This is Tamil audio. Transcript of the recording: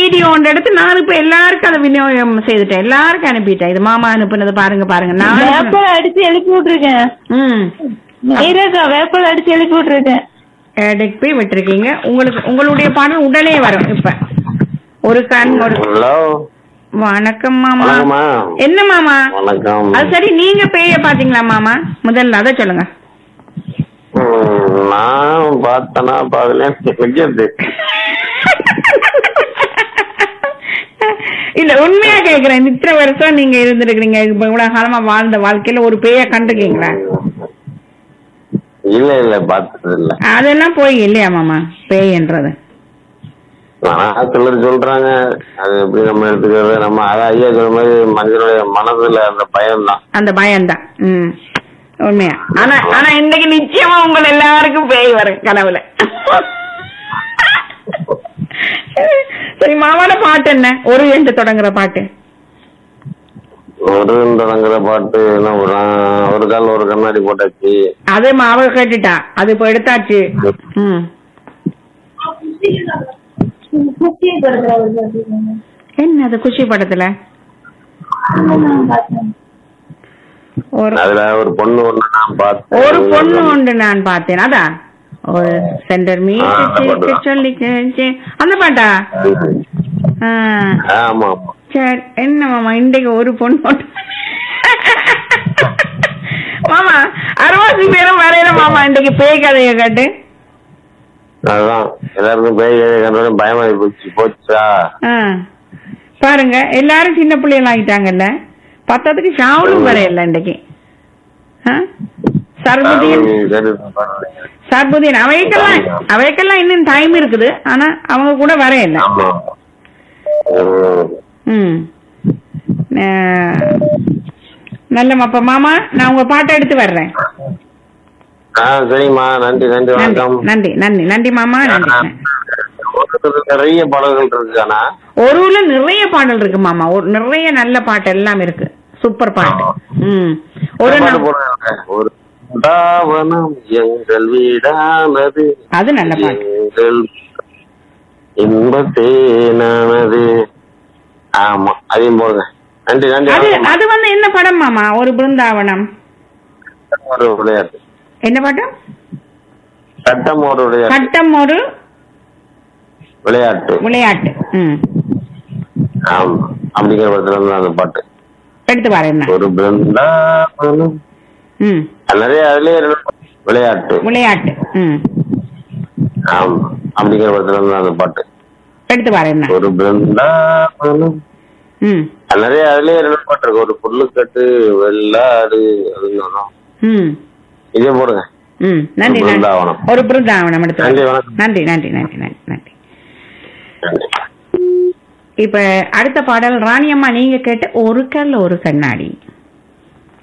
வீடியோ ஒன்று எடுத்து நான் இப்ப எல்லாருக்கும் அதை விநியோகம் செய்துட்டேன் எல்லாருக்கும் அனுப்பிட்டேன் இது மாமா அனுப்புனது பாருங்க பாருங்க நான் அனுப்புனது. வேப்பல அடிச்சு எழுப்பி விட்டுருக்கேன் ம் நீரஜா வேப்பல அடிச்சு எழுப்பி விட்டுருக்கேன் எடுப்பி விட்டுருக்கீங்க உங்களுக்கு உங்களுடைய பாடல் உடனே வரும் இப்ப ஒரு கண் ஒரு ஹலோ வணக்கம் மாமா வணக்கம்மா என்ன மாமா வணக்கம் அது சரி நீங்க பேய பாத்தீங்களா மாமா முதல்ல அதை சொல்லுங்க ம், நான் பார்த்தனா பாக்கல வைக்கிறது இல்ல உண்மையா கேக்குறேன் இத்தனை வருஷம் நீங்க இருந்திருக்கீங்க இப்ப இவ்வளவு காலமா வாழ்ந்த வாழ்க்கையில ஒரு பேய கண்டிருக்கீங்களா இல்ல இல்ல பார்த்தது இல்ல அதெல்லாம் போய் இல்லையா மாமா பேய்ன்றது ஆனா சிலர் சொல்றாங்க அது எப்படி நம்ம எடுத்துக்கிறது நம்ம அதான் ஐயா சொல்ற மாதிரி மனிதனுடைய மனதுல அந்த பயம் தான் அந்த பயம்தான் ம் உண்மையா ஆனா ஆனா இன்னைக்கு நிச்சயமா உங்க எல்லாருக்கும் பேய் வரும் கனவுல சரி மாமாட பாட்டு என்ன ஒரு என்று தொடங்குற பாட்டு ஒரு தொடங்குற பாட்டு என்ன போடுறான் ஒரு கால் ஒரு கண்ணாடி போட்டாச்சு அது மாவ கேட்டுட்டா அது இப்ப எடுத்தாச்சு ம் என்ன அது குஷி படத்துல ஒரு அதுல ஒரு பொண்ணு ஒண்ணு நான் பார்த்தேன் ஒரு பொண்ணு உண்டு நான் பார்த்தேன் அதான் ஒரு சென்டர் ஆ, அந்த பாட்டு மீட்டு தான். சொல்லி கேச்சு. அந்த பாட்டா ஆ, ஆமா ஆமா சரி என்ன மாமா இன்றைக்கு ஒரு பொண்ணு உண்டு. மாமா அறுபது பேரும் வரையில மாமா இன்றைக்கு பேய் கதையை கேட்டு அதுதான் எல்லாருக்கும் பேய் கண்டோட பயமாயி போச்சு போச்சா ஆ. பாருங்க எல்லாரும் சின்ன பிள்ளைகள் ஆகிட்டாங்கல்ல பத்தத்துக்கு ஷாவலும் வரையில இன்றைக்கு ஆ? சர்வதீன் சர்புதீன் அவைக்கெல்லாம் அவைக்கெல்லாம் இன்னும் டைம் இருக்குது ஆனா அவங்க கூட வர இல்ல ஆமா ம். ம் அஹ், நல்ல அப்ப மாமா நான் உங்க பாட்டை எடுத்து வர்றேன் ஆ சரிம்மா நன்றி நன்றி நன்றி வணக்கம் நன்றி நன்றி நன்றி மாமா நன்றி உலகத்துல நிறைய பாடல்கள் இருக்கு ஆனா ஒரு ஊர்ல நிறைய பாடல் இருக்கு மாமா ஒரு நிறைய நல்ல பாட்டு எல்லாம் இருக்கு சூப்பர் பாட்டு ம் ஒரு பாட்டு நா- போடுறாங்க. ஒரு தாவனம் எங்கள் வீடானது அது நல்ல பாட்டு எங்கள் இன்பத்தேனானது ஆமா அதையும் போடுங்க நன்றி நன்றி அது வணக்கம். அது வந்து என்ன படம் மாமா ஒரு பிருந்தாவனம் ஒரு விளையாட்டு என்ன பாட்டு சட்டம் ஒரு விளையாட்டு சட்டம் ஒரு விளையாட்டு விளையாட்டு ம் ஆமா அப்படிங்கிற படத்துல இருந்து அந்த பாட்டு எடுத்து வரேன் நான். ஒரு பிருந்தாவனம் ம் நிறைய அதுலயே இருக்கு. விளையாட்டு விளையாட்டு ம் ஆமா அப்படிங்கிற படத்துல இருந்து அந்த பாட்டு எடுத்து வரேன் நான். ஒரு பிருந்தாவனம் ம் நிறைய அதுலயே ரெண்டு பாட்டு இருக்கு ஒரு புல்லுக்கட்டு வெள்ளாடு அப்படின்னு வரும். ம் இதே போடுங்க ம் நன்றி ஒரு நன்றி பிருந்தாவனம். ஒரு பிருந்தாவனம் எடுத்து நன்றி, வரேன். வணக்கம். நன்றி நன்றி நன்றி நன்றி நன்றி நன்றி இப்ப அடுத்த பாடல் ராணியம்மா நீங்க கேட்ட ஒரு கல் ஒரு கண்ணாடி